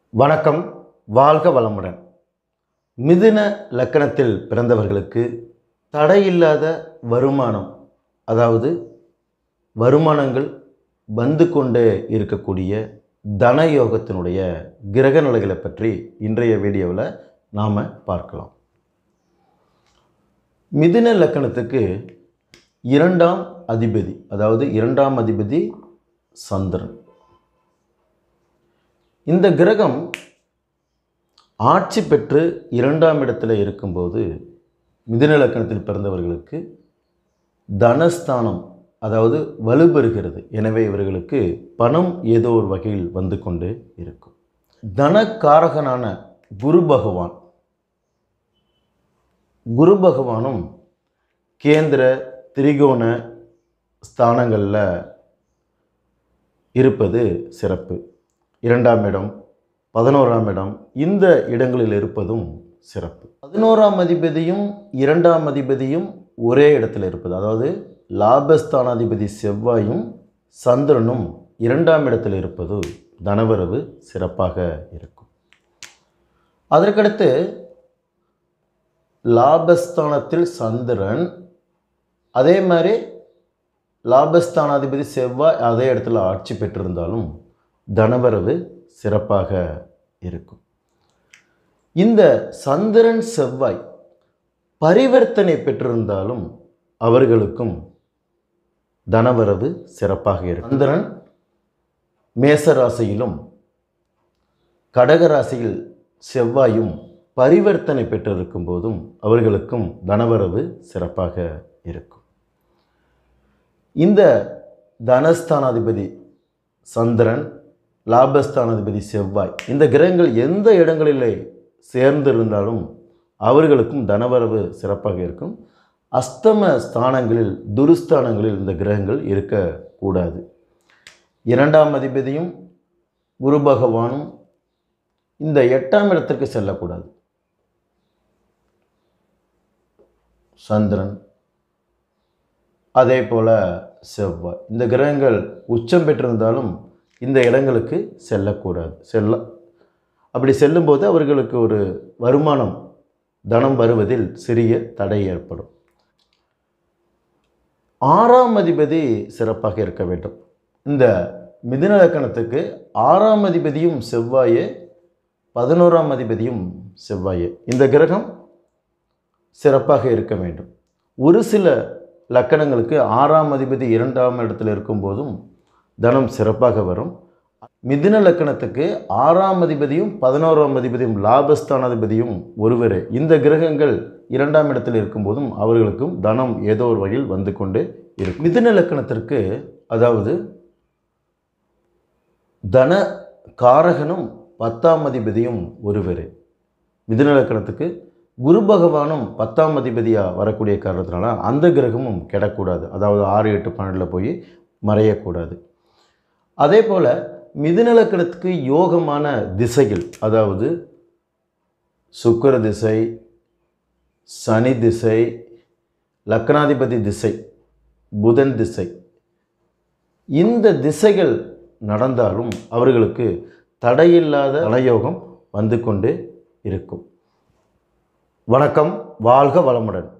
வணக்கம் வாழ்க வளமுடன் மிதுன லக்கணத்தில் பிறந்தவர்களுக்கு தடையில்லாத வருமானம் அதாவது வருமானங்கள் வந்து கொண்டே இருக்கக்கூடிய தனயோகத்தினுடைய கிரக நிலைகளை பற்றி இன்றைய வீடியோவில் நாம் பார்க்கலாம் மிதுன லக்கணத்துக்கு இரண்டாம் அதிபதி அதாவது இரண்டாம் அதிபதி சந்திரன் இந்த கிரகம் ஆட்சி பெற்று இரண்டாம் இடத்துல இருக்கும்போது மிதுன லக்கணத்தில் பிறந்தவர்களுக்கு தனஸ்தானம் அதாவது வலுப்பெறுகிறது எனவே இவர்களுக்கு பணம் ஏதோ ஒரு வகையில் வந்து கொண்டு இருக்கும் தனக்காரகனான குரு பகவான் குரு பகவானும் கேந்திர திரிகோண ஸ்தானங்களில் இருப்பது சிறப்பு இரண்டாம் இடம் பதினோராம் இடம் இந்த இடங்களில் இருப்பதும் சிறப்பு பதினோராம் அதிபதியும் இரண்டாம் அதிபதியும் ஒரே இடத்துல இருப்பது அதாவது லாபஸ்தானாதிபதி செவ்வாயும் சந்திரனும் இரண்டாம் இடத்தில் இருப்பது தனவரவு சிறப்பாக இருக்கும் அதற்கடுத்து லாபஸ்தானத்தில் சந்திரன் அதே மாதிரி லாபஸ்தானாதிபதி செவ்வாய் அதே இடத்துல ஆட்சி பெற்றிருந்தாலும் தனவரவு சிறப்பாக இருக்கும் இந்த சந்திரன் செவ்வாய் பரிவர்த்தனை பெற்றிருந்தாலும் அவர்களுக்கும் தனவரவு சிறப்பாக இருக்கும் சந்திரன் மேசராசியிலும் கடகராசியில் செவ்வாயும் பரிவர்த்தனை பெற்றிருக்கும் போதும் அவர்களுக்கும் தனவரவு சிறப்பாக இருக்கும் இந்த தனஸ்தானாதிபதி சந்திரன் லாபஸ்தானாதிபதி செவ்வாய் இந்த கிரகங்கள் எந்த இடங்களிலே சேர்ந்திருந்தாலும் அவர்களுக்கும் தனவரவு சிறப்பாக இருக்கும் அஸ்தம ஸ்தானங்களில் துருஸ்தானங்களில் இந்த கிரகங்கள் இருக்கக்கூடாது இரண்டாம் அதிபதியும் குரு பகவானும் இந்த எட்டாம் இடத்திற்கு செல்லக்கூடாது சந்திரன் அதே போல் செவ்வாய் இந்த கிரகங்கள் உச்சம் பெற்றிருந்தாலும் இந்த இடங்களுக்கு செல்லக்கூடாது செல்ல அப்படி செல்லும்போது அவர்களுக்கு ஒரு வருமானம் தனம் வருவதில் சிறிய தடை ஏற்படும் ஆறாம் அதிபதி சிறப்பாக இருக்க வேண்டும் இந்த மிதுன லக்கணத்துக்கு ஆறாம் அதிபதியும் செவ்வாயே பதினோராம் அதிபதியும் செவ்வாயே இந்த கிரகம் சிறப்பாக இருக்க வேண்டும் ஒரு சில லக்கணங்களுக்கு ஆறாம் அதிபதி இரண்டாம் இடத்தில் இருக்கும்போதும் தனம் சிறப்பாக வரும் மிதுன லக்கணத்துக்கு ஆறாம் அதிபதியும் பதினோராம் அதிபதியும் லாபஸ்தானாதிபதியும் ஒருவரே இந்த கிரகங்கள் இரண்டாம் இடத்தில் இருக்கும்போதும் அவர்களுக்கும் தனம் ஏதோ ஒரு வகையில் வந்து கொண்டு இருக்கும் மிதுன லக்கணத்திற்கு அதாவது தன காரகனும் பத்தாம் அதிபதியும் ஒருவரே மிதுன லக்கணத்துக்கு குரு பகவானும் பத்தாம் அதிபதியாக வரக்கூடிய காரணத்தினால அந்த கிரகமும் கெடக்கூடாது அதாவது ஆறு எட்டு பன்னெண்டில் போய் மறையக்கூடாது அதே போல் மிதுநலக்கணத்துக்கு யோகமான திசைகள் அதாவது சுக்கர திசை சனி திசை லக்னாதிபதி திசை புதன் திசை இந்த திசைகள் நடந்தாலும் அவர்களுக்கு தடையில்லாத தனயோகம் வந்து கொண்டு இருக்கும் வணக்கம் வாழ்க வளமுடன்